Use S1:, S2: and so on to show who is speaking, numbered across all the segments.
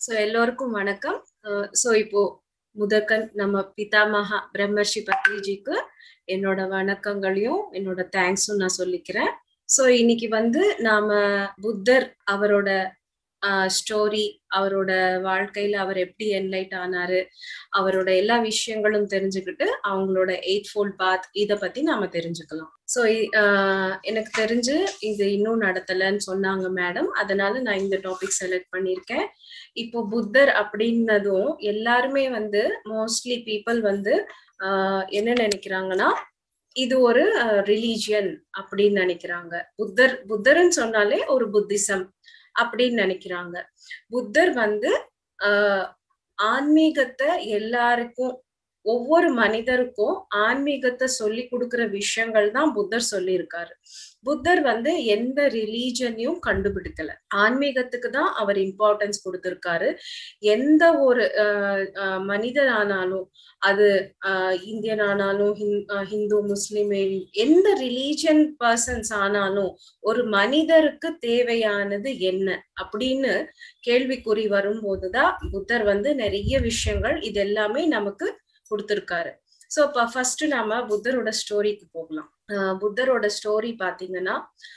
S1: so எல்லோருக்கும் வணக்கம் so இப்போ முதற்கண் நம்ம பிதாமகா பிரம்மர்ஷி பத்ரிஜிக்கு என்னோட வணக்கங்களையும் என்னோட தேங்க்ஸும் நான் சொல்லிக்கிறேன் ஸோ இன்னைக்கு வந்து நாம புத்தர் அவரோட ஸ்டோரி அவரோட வாழ்க்கையில அவர் எப்படி என்லைட் ஆனாரு அவரோட எல்லா விஷயங்களும் தெரிஞ்சுக்கிட்டு அவங்களோட எயிட் ஃபோல்ட் பாத் இத பத்தி நாம தெரிஞ்சுக்கலாம் ஸோ எனக்கு தெரிஞ்சு இது இன்னும் நடத்தலைன்னு சொன்னாங்க மேடம் அதனால நான் இந்த டாபிக் செலக்ட் பண்ணியிருக்கேன் இப்போ புத்தர் அப்படின்னதும் எல்லாருமே வந்து மோஸ்ட்லி பீப்புள் வந்து என்ன நினைக்கிறாங்கன்னா இது ஒரு ரிலீஜியன் அப்படின்னு நினைக்கிறாங்க புத்தர் புத்தர்ன்னு சொன்னாலே ஒரு புத்திசம் அப்படின்னு நினைக்கிறாங்க புத்தர் வந்து ஆஹ் ஆன்மீகத்தை எல்லாருக்கும் ஒவ்வொரு மனிதருக்கும் ஆன்மீகத்தை சொல்லி கொடுக்குற விஷயங்கள் தான் புத்தர் சொல்லியிருக்காரு புத்தர் வந்து எந்த ரிலீஜனையும் கண்டுபிடிக்கல ஆன்மீகத்துக்கு தான் அவர் இம்பார்ட்டன்ஸ் கொடுத்திருக்காரு எந்த ஒரு மனிதர் ஆனாலும் அது இந்தியன் ஆனாலும் ஹிந்து முஸ்லிம் எந்த ரிலீஜன் பர்சன்ஸ் ஆனாலும் ஒரு மனிதருக்கு தேவையானது என்ன அப்படின்னு கேள்விக்குறி வரும்போதுதான் புத்தர் வந்து நிறைய விஷயங்கள் இது எல்லாமே நமக்கு கொடுத்துருக்காரு ஸோ இப்போ ஃபர்ஸ்ட் நாம புத்தரோட ஸ்டோரிக்கு போகலாம் புத்தரோட ஸ்டோரி பாத்தீங்கன்னா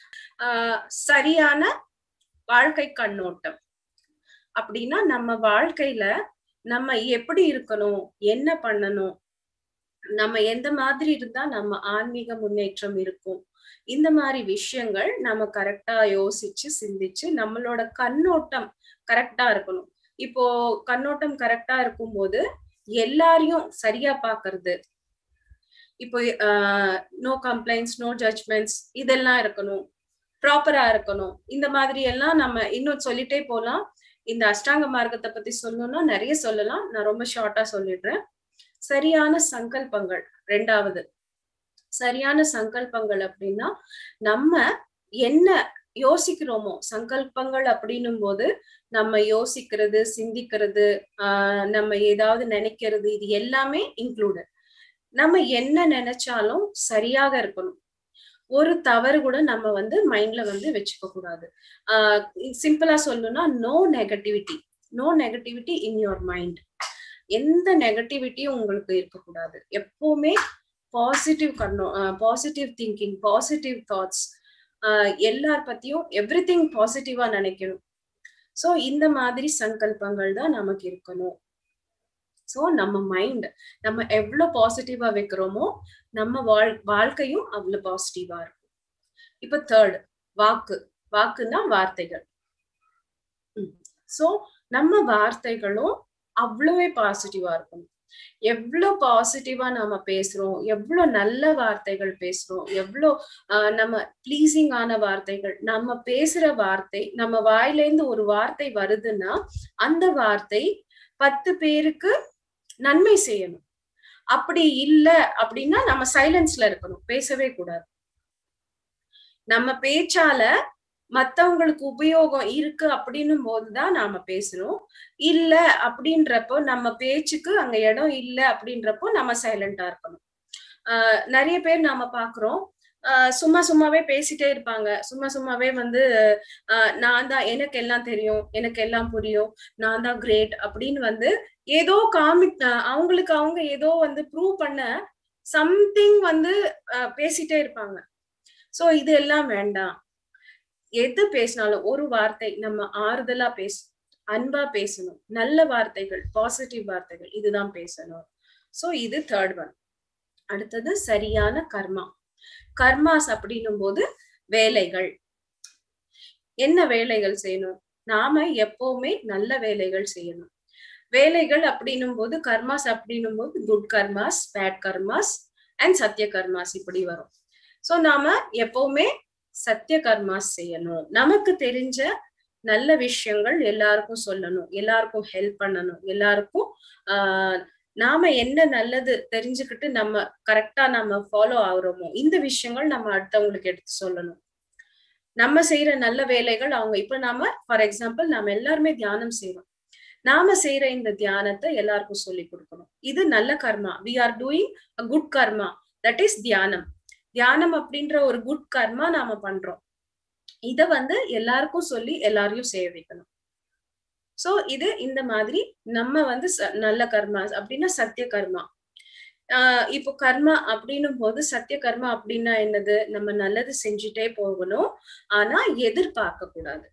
S1: சரியான வாழ்க்கை கண்ணோட்டம் அப்படின்னா நம்ம வாழ்க்கையில நம்ம எப்படி இருக்கணும் என்ன பண்ணணும் நம்ம எந்த மாதிரி இருந்தா நம்ம ஆன்மீக முன்னேற்றம் இருக்கும் இந்த மாதிரி விஷயங்கள் நம்ம கரெக்டா யோசிச்சு சிந்திச்சு நம்மளோட கண்ணோட்டம் கரெக்டா இருக்கணும் இப்போ கண்ணோட்டம் கரெக்டா இருக்கும்போது எல்லாரையும் சரியா பாக்குறது இப்போ நோ கம்ப்ளைண்ட்ஸ் நோ ஜட்மெண்ட்ஸ் இதெல்லாம் இருக்கணும் ப்ராப்பரா இருக்கணும் இந்த மாதிரி எல்லாம் நம்ம இன்னும் சொல்லிட்டே போலாம் இந்த அஷ்டாங்க மார்க்கத்தை பத்தி சொல்லணும்னா நிறைய சொல்லலாம் நான் ரொம்ப ஷார்ட்டா சொல்லிடுறேன் சரியான சங்கல்பங்கள் ரெண்டாவது சரியான சங்கல்பங்கள் அப்படின்னா நம்ம என்ன யோசிக்கிறோமோ சங்கல்பங்கள் அப்படின்னும் போது நம்ம யோசிக்கிறது சிந்திக்கிறது ஆஹ் நம்ம ஏதாவது நினைக்கிறது இது எல்லாமே இன்க்ளூடட் நம்ம என்ன நினைச்சாலும் சரியாக இருக்கணும் ஒரு தவறு கூட நம்ம வந்து மைண்ட்ல வந்து வச்சுக்க கூடாது ஆஹ் சிம்பிளா சொல்லணும்னா no negativity no negativity in your mind எந்த நெகட்டிவிட்டியும் உங்களுக்கு இருக்கக்கூடாது எப்பவுமே பாசிட்டிவ் கண்ணோ பாசிட்டிவ் திங்கிங் பாசிட்டிவ் தாட்ஸ் எல்லார் பத்தியும் எவ்ரி திங் பாசிட்டிவா நினைக்கணும் ஸோ இந்த மாதிரி சங்கல்பங்கள் தான் நமக்கு இருக்கணும் ஸோ நம்ம மைண்ட் நம்ம எவ்வளோ பாசிட்டிவா வைக்கிறோமோ நம்ம வாழ் வாழ்க்கையும் அவ்வளோ பாசிட்டிவா இருக்கும் இப்போ தேர்ட் வாக்கு வாக்குன்னா வார்த்தைகள் ஸோ நம்ம வார்த்தைகளும் அவ்வளவே பாசிட்டிவா இருக்கணும் எவ்வளோ பாசிட்டிவா நம்ம பேசுறோம் எவ்வளோ நல்ல வார்த்தைகள் பேசுறோம் எவ்வளோ நம்ம ப்ளீசிங் ஆன வார்த்தைகள் நம்ம பேசுற வார்த்தை நம்ம வாயிலேருந்து ஒரு வார்த்தை வருதுன்னா அந்த வார்த்தை பத்து பேருக்கு நன்மை செய்யணும் அப்படி இல்லை அப்படின்னா நம்ம சைலன்ஸ்ல இருக்கணும் பேசவே கூடாது நம்ம பேச்சால மத்தவங்களுக்கு உபயோகம் இருக்கு அப்படின்னும் போதுதான் நாம பேசணும் இல்ல அப்படின்றப்போ நம்ம பேச்சுக்கு அங்க இடம் இல்ல அப்படின்றப்போ நம்ம சைலண்டா இருக்கணும் ஆஹ் நிறைய பேர் நாம பாக்குறோம் ஆஹ் சும்மா சும்மாவே பேசிட்டே இருப்பாங்க சும்மா சும்மாவே வந்து ஆஹ் நான் தான் எனக்கு எல்லாம் தெரியும் எனக்கு எல்லாம் புரியும் நான் தான் கிரேட் அப்படின்னு வந்து ஏதோ காமி அவங்களுக்கு அவங்க ஏதோ வந்து ப்ரூவ் பண்ண சம்திங் வந்து பேசிட்டே இருப்பாங்க சோ இது எல்லாம் வேண்டாம் எது பேசினாலும் ஒரு வார்த்தை நம்ம ஆறுதலா பேச அன்பா பேசணும் நல்ல வார்த்தைகள் பாசிட்டிவ் வார்த்தைகள் இதுதான் பேசணும் சோ இது தேர்ட் ஒன் அடுத்தது சரியான கர்மா கர்மாஸ் அப்படின்னும் போது வேலைகள் என்ன வேலைகள் செய்யணும் நாம எப்பவுமே நல்ல வேலைகள் செய்யணும் வேலைகள் அப்படின்னும் போது கர்மாஸ் அப்படின்னும் போது good karmas bad karmas and சத்திய கர்மாஸ் இப்படி வரும் சோ நாம எப்பவுமே சத்திய கர்மாஸ் செய்யணும் நமக்கு தெரிஞ்ச நல்ல விஷயங்கள் எல்லாருக்கும் சொல்லணும் எல்லாருக்கும் ஹெல்ப் பண்ணணும் எல்லாருக்கும் ஆஹ் நாம என்ன நல்லது தெரிஞ்சுக்கிட்டு நம்ம கரெக்டா நம்ம ஃபாலோ ஆகுறோமோ இந்த விஷயங்கள் நம்ம அடுத்தவங்களுக்கு எடுத்து சொல்லணும் நம்ம செய்யற நல்ல வேலைகள் அவங்க இப்ப நாம ஃபார் எக்ஸாம்பிள் நாம எல்லாருமே தியானம் செய்யறோம் நாம செய்யற இந்த தியானத்தை எல்லாருக்கும் சொல்லி கொடுக்கணும் இது நல்ல karma we are doing a good karma that is தியானம் தியானம் அப்படின்ற ஒரு குட் கர்மா நாம பண்றோம் இத வந்து எல்லாருக்கும் சொல்லி எல்லாரையும் செய்ய வைக்கணும் சோ இது இந்த மாதிரி நம்ம வந்து நல்ல கர்மா அப்படின்னா சத்திய கர்மா ஆஹ் இப்போ கர்மா அப்படின்னும் போது சத்திய கர்மா அப்படின்னா என்னது நம்ம நல்லது செஞ்சுட்டே போகணும் ஆனா எதிர்பார்க்க கூடாது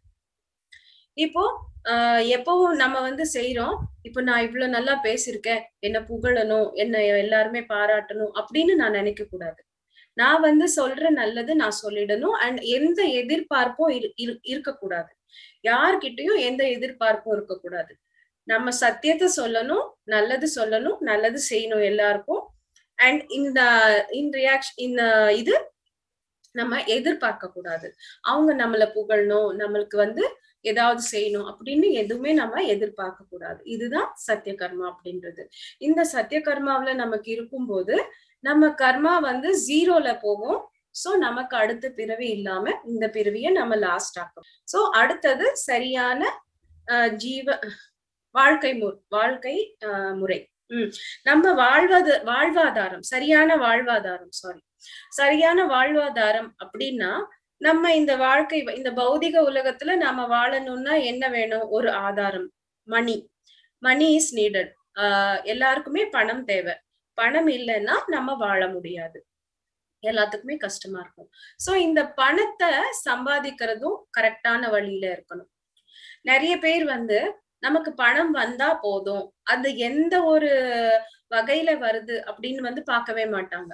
S1: இப்போ ஆஹ் எப்பவும் நம்ம வந்து செய்யறோம் இப்போ நான் இவ்வளவு நல்லா பேசியிருக்கேன் என்ன புகழணும் என்ன எல்லாருமே பாராட்டணும் அப்படின்னு நான் நினைக்க கூடாது நான் வந்து சொல்ற நல்லது நான் சொல்லிடணும் அண்ட் எந்த எதிர்பார்ப்பும் இருக்கக்கூடாது யார்கிட்டயும் எந்த எதிர்பார்ப்பும் இருக்கக்கூடாது நம்ம சத்தியத்தை சொல்லணும் நல்லது சொல்லணும் நல்லது செய்யணும் எல்லாருக்கும் அண்ட் இந்த இன் ரியாக்ஷன் இந்த இது நம்ம எதிர்பார்க்க கூடாது அவங்க நம்மள புகழணும் நம்மளுக்கு வந்து ஏதாவது செய்யணும் அப்படின்னு எதுவுமே நம்ம எதிர்பார்க்க கூடாது இதுதான் சத்திய கர்மா அப்படின்றது இந்த சத்திய கர்மாவில நமக்கு இருக்கும்போது நம்ம கர்மா வந்து ஜீரோல போகும் சோ நமக்கு அடுத்த பிறவி இல்லாம இந்த பிறவிய நம்ம லாஸ்ட் ஆக்கும் சோ அடுத்தது சரியான ஜீவ வாழ்க்கை மு வாழ்க்கை முறை உம் நம்ம வாழ்வாத வாழ்வாதாரம் சரியான வாழ்வாதாரம் சாரி சரியான வாழ்வாதாரம் அப்படின்னா நம்ம இந்த வாழ்க்கை இந்த பௌதிக உலகத்துல நாம வாழணும்னா என்ன வேணும் ஒரு ஆதாரம் மணி மணி இஸ் நீடட் ஆஹ் எல்லாருக்குமே பணம் தேவை பணம் இல்லைன்னா நம்ம வாழ முடியாது எல்லாத்துக்குமே கஷ்டமா இருக்கும் சோ இந்த பணத்தை சம்பாதிக்கிறதும் கரெக்டான வழியில இருக்கணும் நிறைய பேர் வந்து நமக்கு பணம் வந்தா போதும் அது எந்த ஒரு வகையில வருது அப்படின்னு வந்து பார்க்கவே மாட்டாங்க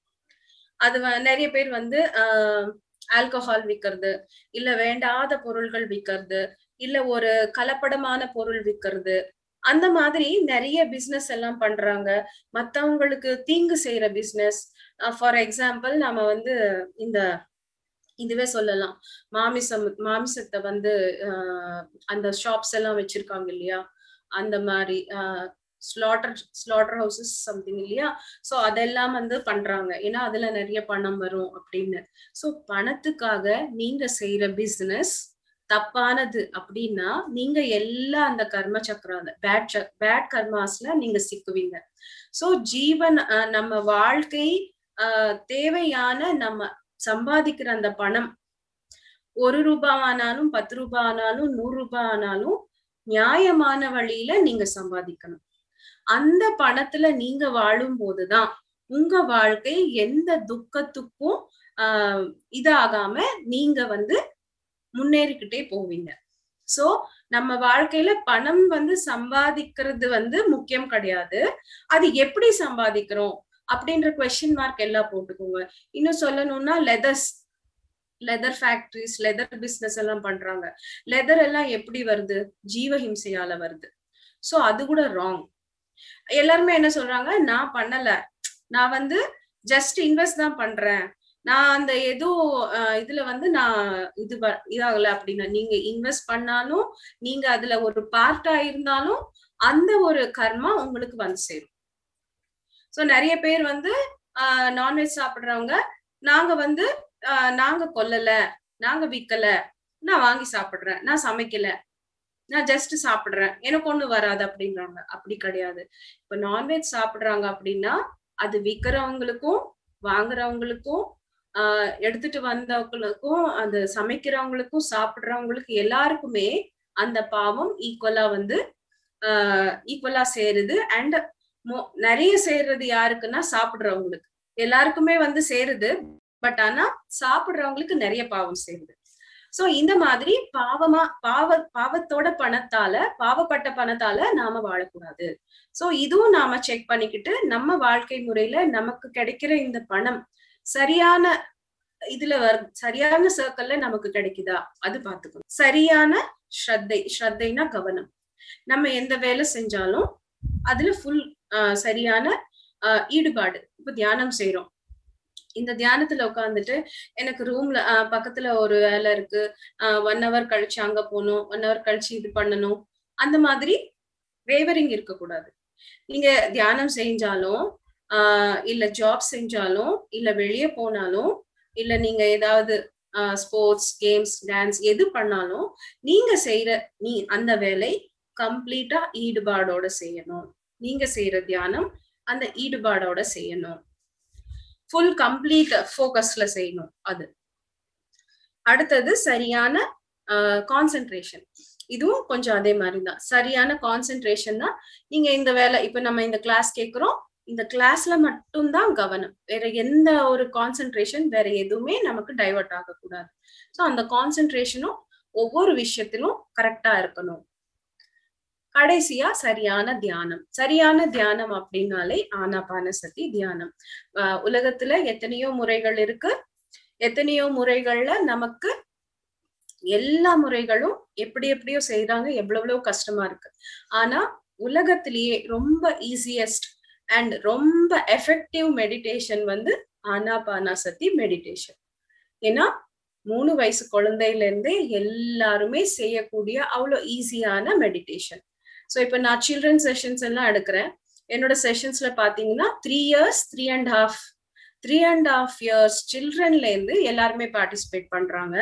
S1: அது நிறைய பேர் வந்து ஆஹ் ஆல்கஹால் விற்கிறது இல்ல வேண்டாத பொருள்கள் விற்கிறது இல்ல ஒரு கலப்படமான பொருள் விற்கிறது அந்த மாதிரி நிறைய பிசினஸ் எல்லாம் பண்றாங்க மத்தவங்களுக்கு தீங்கு செய்யற பிசினஸ் ஃபார் எக்ஸாம்பிள் நம்ம வந்து இந்த இதுவே சொல்லலாம் மாமிசம் மாமிசத்தை வந்து அந்த ஷாப்ஸ் எல்லாம் வச்சிருக்காங்க இல்லையா அந்த மாதிரி ஸ்லாட்டர் ஸ்லாட்டர் ஹவுசஸ் சம்திங் இல்லையா சோ அதெல்லாம் வந்து பண்றாங்க ஏன்னா அதுல நிறைய பணம் வரும் அப்படின்னு சோ பணத்துக்காக நீங்க செய்யற பிசினஸ் தப்பானது அப்படின்னா நீங்க எல்லா அந்த கர்ம சக்கரம் அந்த பேட் பேட் கர்மாஸ்ல நீங்க சிக்குவீங்க சோ ஜீவன் நம்ம வாழ்க்கை ஆஹ் தேவையான நம்ம சம்பாதிக்கிற அந்த பணம் ஒரு ரூபாய் ஆனாலும் பத்து ரூபாய் ஆனாலும் நூறு ரூபாய் ஆனாலும் நியாயமான வழியில நீங்க சம்பாதிக்கணும் அந்த பணத்துல நீங்க வாழும் போதுதான் உங்க வாழ்க்கை எந்த துக்கத்துக்கும் ஆஹ் இதாகாம நீங்க வந்து முன்னேறிக்கிட்டே போவீங்க சோ நம்ம வாழ்க்கையில பணம் வந்து சம்பாதிக்கிறது வந்து முக்கியம் கிடையாது அது எப்படி சம்பாதிக்கிறோம் அப்படின்ற கொஸ்டின் மார்க் எல்லாம் போட்டுக்கோங்க இன்னும் சொல்லணும்னா leathers leather factories leather business எல்லாம் பண்றாங்க லெதர் எல்லாம் எப்படி வருது ஜீவஹிம்சையால வருது சோ அது கூட ராங் எல்லாருமே என்ன சொல்றாங்க நான் பண்ணல நான் வந்து ஜஸ்ட் இன்வெஸ்ட் தான் பண்றேன் நான் அந்த ஏதோ இதுல வந்து நான் இது இதாகல அப்படின்னா நீங்க இன்வெஸ்ட் பண்ணாலும் நீங்க அதுல ஒரு பார்ட்டா இருந்தாலும் அந்த ஒரு கர்மா உங்களுக்கு வந்து சேரும் சோ நிறைய பேர் வந்து நான்வெஜ் சாப்பிடுறவங்க நாங்க வந்து நாங்க கொல்லல நாங்க விக்கல நான் வாங்கி சாப்பிடுறேன் நான் சமைக்கல நான் ஜஸ்ட் சாப்பிடுறேன் எனக்கு ஒண்ணு வராது அப்படின்றாங்க அப்படி கிடையாது இப்ப நான்வெஜ் சாப்பிடுறாங்க அப்படின்னா அது விக்கிறவங்களுக்கும் வாங்குறவங்களுக்கும் ஆஹ் எடுத்துட்டு வந்தவங்களுக்கும் அந்த சமைக்கிறவங்களுக்கும் சாப்பிடுறவங்களுக்கு எல்லாருக்குமே அந்த பாவம் ஈக்குவலா வந்து ஆஹ் ஈக்குவலா சேருது அண்ட் நிறைய சேர்றது யாருக்குன்னா சாப்பிடுறவங்களுக்கு எல்லாருக்குமே வந்து சேருது பட் ஆனா சாப்பிடுறவங்களுக்கு நிறைய பாவம் சேருது சோ இந்த மாதிரி பாவமா பாவ பாவத்தோட பணத்தால பாவப்பட்ட பணத்தால நாம வாழக்கூடாது சோ இதுவும் நாம செக் பண்ணிக்கிட்டு நம்ம வாழ்க்கை முறையில நமக்கு கிடைக்கிற இந்த பணம் சரியான இதுல வர சரியான சர்க்கிள்ல நமக்கு கிடைக்குதா அது பாத்துக்கணும் சரியான ஸ்ரத்தை ஸ்ரத்தைனா கவனம் நம்ம எந்த வேலை செஞ்சாலும் அதுல ஃபுல் சரியான ஈடுபாடு இப்ப தியானம் செய்யறோம் இந்த தியானத்துல உட்காந்துட்டு எனக்கு ரூம்ல பக்கத்துல ஒரு வேலை இருக்கு ஒன் ஹவர் கழிச்சு அங்க போகணும் ஒன் ஹவர் கழிச்சு இது பண்ணணும் அந்த மாதிரி வேவரிங் இருக்கக்கூடாது நீங்க தியானம் செஞ்சாலும் ஆஹ் இல்ல ஜாப் செஞ்சாலும் இல்ல வெளியே போனாலும் இல்ல நீங்க ஏதாவது ஸ்போர்ட்ஸ் கேம்ஸ் டான்ஸ் எது பண்ணாலும் நீங்க செய்யற நீ அந்த வேலை கம்ப்ளீட்டா ஈடுபாடோட செய்யணும் நீங்க செய்யற தியானம் அந்த ஈடுபாடோட செய்யணும் ஃபுல் கம்ப்ளீட் ஃபோக்கஸ்ல செய்யணும் அது அடுத்தது சரியான கான்சென்ட்ரேஷன் இதுவும் கொஞ்சம் அதே மாதிரி தான் சரியான கான்சென்ட்ரேஷன் தான் நீங்க இந்த வேலை இப்ப நம்ம இந்த கிளாஸ் கேட்கிறோம் இந்த கிளாஸ்ல மட்டும்தான் கவனம் வேற எந்த ஒரு கான்சென்ட்ரேஷன் வேற எதுவுமே நமக்கு டைவர்ட் ஆகக்கூடாது ஸோ அந்த கான்சென்ட்ரேஷனும் ஒவ்வொரு விஷயத்திலும் கரெக்டா இருக்கணும் கடைசியா சரியான தியானம் சரியான தியானம் அப்படின்னாலே ஆனாபான சதி தியானம் உலகத்துல எத்தனையோ முறைகள் இருக்கு எத்தனையோ முறைகள்ல நமக்கு எல்லா முறைகளும் எப்படி எப்படியோ செய்யறாங்க எவ்வளவு கஷ்டமா இருக்கு ஆனா உலகத்திலேயே ரொம்ப ஈஸியஸ்ட் அண்ட் ரொம்ப எஃபெக்டிவ் மெடிடேஷன் வந்து ஆனாபானாசதி மெடிடேஷன் ஏன்னா மூணு வயசு குழந்தையில இருந்தே எல்லாருமே செய்யக்கூடிய அவ்வளோ ஈஸியான மெடிடேஷன் ஸோ இப்போ நான் சில்ட்ரன் செஷன்ஸ் எல்லாம் எடுக்கிறேன் என்னோட செஷன்ஸ்ல பாத்தீங்கன்னா three years three and half three and half years சில்ட்ரன்ல இருந்து எல்லாருமே பார்ட்டிசிபேட் பண்றாங்க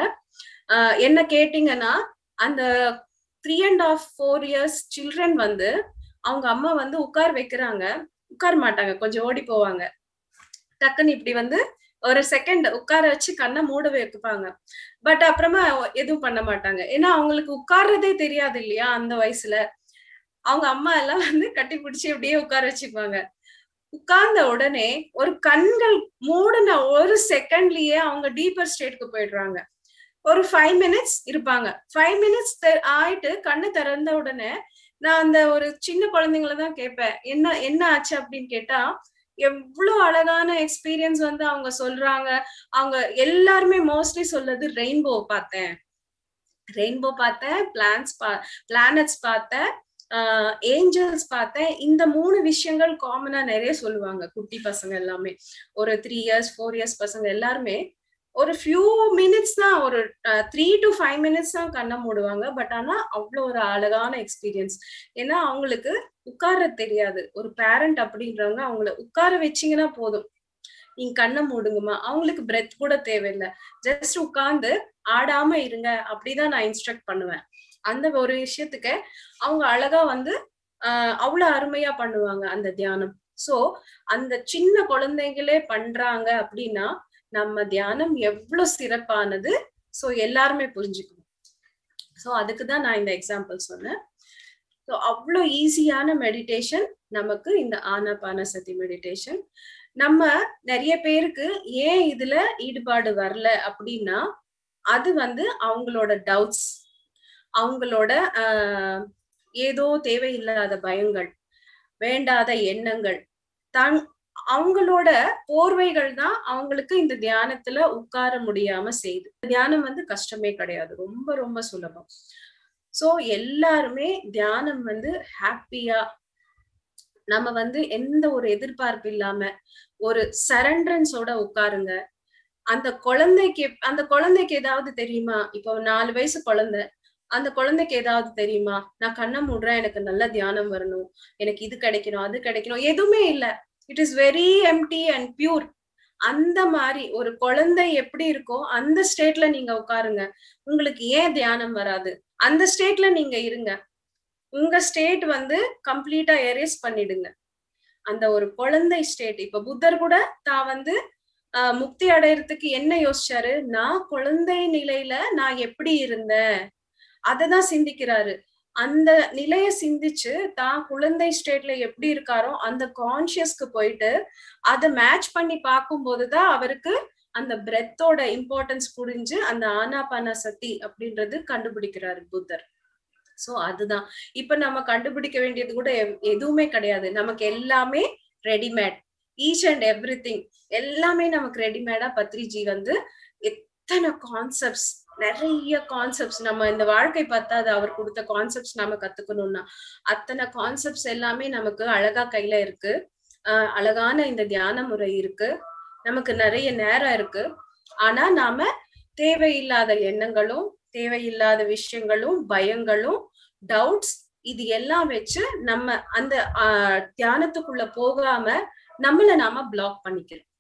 S1: என்ன கேட்டீங்கன்னா அந்த three and half four years children வந்து அவங்க அம்மா வந்து உட்கார் வைக்கிறாங்க உட்கார மாட்டாங்க கொஞ்சம் ஓடி போவாங்க டக்குன்னு இப்படி வந்து ஒரு செகண்ட் உட்கார வச்சு கண்ணை மூட வைப்பாங்க பட் அப்புறமா எதுவும் பண்ண மாட்டாங்க ஏன்னா அவங்களுக்கு உட்கார்றதே தெரியாது இல்லையா அந்த வயசுல அவங்க அம்மா எல்லாம் வந்து கட்டி பிடிச்சி அப்படியே உட்கார வச்சுக்குவாங்க உட்கார்ந்த உடனே ஒரு கண்கள் மூடின ஒரு செகண்ட்லயே அவங்க டீப்பர் ஸ்டேட்க்கு போயிடுறாங்க ஒரு ஃபைவ் மினிட்ஸ் இருப்பாங்க ஃபைவ் மினிட்ஸ் ஆயிட்டு கண்ணு திறந்த உடனே நான் அந்த ஒரு சின்ன குழந்தைங்கள தான் கேட்பேன் என்ன என்ன ஆச்சு அப்படின்னு கேட்டா எவ்வளவு அழகான எக்ஸ்பீரியன்ஸ் வந்து அவங்க சொல்றாங்க அவங்க எல்லாருமே மோஸ்ட்லி சொல்றது ரெயின்போ பார்த்தேன் ரெயின்போ பார்த்தேன் பிளான்ஸ் பா பிளானட்ஸ் பார்த்தேன் ஏஞ்சல்ஸ் பார்த்தேன் இந்த மூணு விஷயங்கள் காமனா நிறைய சொல்லுவாங்க குட்டி பசங்க எல்லாமே ஒரு த்ரீ இயர்ஸ் ஃபோர் இயர்ஸ் பசங்க எல்லாருமே ஒரு ஃபியூ மினிட்ஸ் தான் ஒரு த்ரீ டு ஃபைவ் மினிட்ஸ் தான் கண்ணை மூடுவாங்க பட் ஆனா அவ்வளோ ஒரு அழகான எக்ஸ்பீரியன்ஸ் ஏன்னா அவங்களுக்கு உட்கார தெரியாது ஒரு பேரண்ட் அப்படின்றவங்க அவங்கள உட்கார வச்சிங்கன்னா போதும் நீங்க கண்ணை மூடுங்கம்மா அவங்களுக்கு பிரெத் கூட தேவையில்லை ஜஸ்ட் உட்கார்ந்து ஆடாம இருங்க அப்படிதான் நான் இன்ஸ்ட்ரக்ட் பண்ணுவேன் அந்த ஒரு விஷயத்துக்கு அவங்க அழகா வந்து ஆஹ் அவ்வளவு அருமையா பண்ணுவாங்க அந்த தியானம் சோ அந்த சின்ன குழந்தைங்களே பண்றாங்க அப்படின்னா நம்ம தியானம் எவ்வளவு சிறப்பானது சோ எல்லாருமே புரிஞ்சுக்கணும் சோ அதுக்கு தான் நான் இந்த எக்ஸாம்பிள் சொன்னேன் ஸோ அவ்வளோ ஈஸியான மெடிடேஷன் நமக்கு இந்த ஆனாபான சதி மெடிடேஷன் நம்ம நிறைய பேருக்கு ஏன் இதுல ஈடுபாடு வரல அப்படின்னா அது வந்து அவங்களோட டவுட்ஸ் அவங்களோட ஆஹ் ஏதோ தேவையில்லாத பயங்கள் வேண்டாத எண்ணங்கள் தன் அவங்களோட போர்வைகள் தான் அவங்களுக்கு இந்த தியானத்துல உட்கார முடியாம செய்யுது தியானம் வந்து கஷ்டமே கிடையாது ரொம்ப ரொம்ப சுலபம் சோ எல்லாருமே தியானம் வந்து ஹாப்பியா நம்ம வந்து எந்த ஒரு எதிர்பார்ப்பு இல்லாம ஒரு சரண்டரன்ஸோட உட்காருங்க அந்த குழந்தைக்கு அந்த குழந்தைக்கு ஏதாவது தெரியுமா இப்போ நாலு வயசு குழந்தை அந்த குழந்தைக்கு ஏதாவது தெரியுமா நான் கண்ணை மூடுறேன் எனக்கு நல்ல தியானம் வரணும் எனக்கு இது கிடைக்கணும் அது கிடைக்கணும் எதுவுமே இல்ல it is very empty and pure அந்த மாதிரி ஒரு குழந்தை எப்படி இருக்கோ அந்த ஸ்டேட்ல நீங்க உட்காருங்க உங்களுக்கு ஏன் தியானம் வராது அந்த ஸ்டேட்ல நீங்க இருங்க உங்க ஸ்டேட் வந்து கம்ப்ளீட்டா எரேஸ் பண்ணிடுங்க அந்த ஒரு குழந்தை ஸ்டேட் இப்ப புத்தர் கூட தான் வந்து ஆஹ் முக்தி அடையறதுக்கு என்ன யோசிச்சாரு நான் குழந்தை நிலையில நான் எப்படி இருந்தேன் அததான் சிந்திக்கிறாரு அந்த நிலைய சிந்திச்சு தான் குழந்தை ஸ்டேட்ல எப்படி இருக்காரோ அந்த கான்சியஸ்க்கு போயிட்டு அதை மேட்ச் பண்ணி பார்க்கும் போதுதான் அவருக்கு அந்த பிரெத்தோட இம்பார்ட்டன்ஸ் புரிஞ்சு அந்த ஆனாபான சக்தி அப்படின்றது கண்டுபிடிக்கிறாரு புத்தர் சோ அதுதான் இப்ப நம்ம கண்டுபிடிக்க வேண்டியது கூட எதுவுமே கிடையாது நமக்கு எல்லாமே readymade each and every thing எல்லாமே நமக்கு ரெடிமேடா பத்ரிஜி வந்து எத்தனை கான்செப்ட்ஸ் நிறைய கான்செப்ட்ஸ் நம்ம இந்த வாழ்க்கை பத்தாது அவர் கொடுத்த கான்செப்ட்ஸ் நாம கத்துக்கணும்னா அத்தனை கான்செப்ட்ஸ் எல்லாமே நமக்கு அழகா கையில இருக்கு ஆஹ் அழகான இந்த தியான முறை இருக்கு நமக்கு நிறைய நேரம் இருக்கு ஆனா நாம தேவையில்லாத எண்ணங்களும் தேவையில்லாத விஷயங்களும் பயங்களும் டவுட்ஸ் இது எல்லாம் வச்சு நம்ம அந்த தியானத்துக்குள்ள போகாம நம்மள நாம பிளாக் பண்ணிக்கிறோம்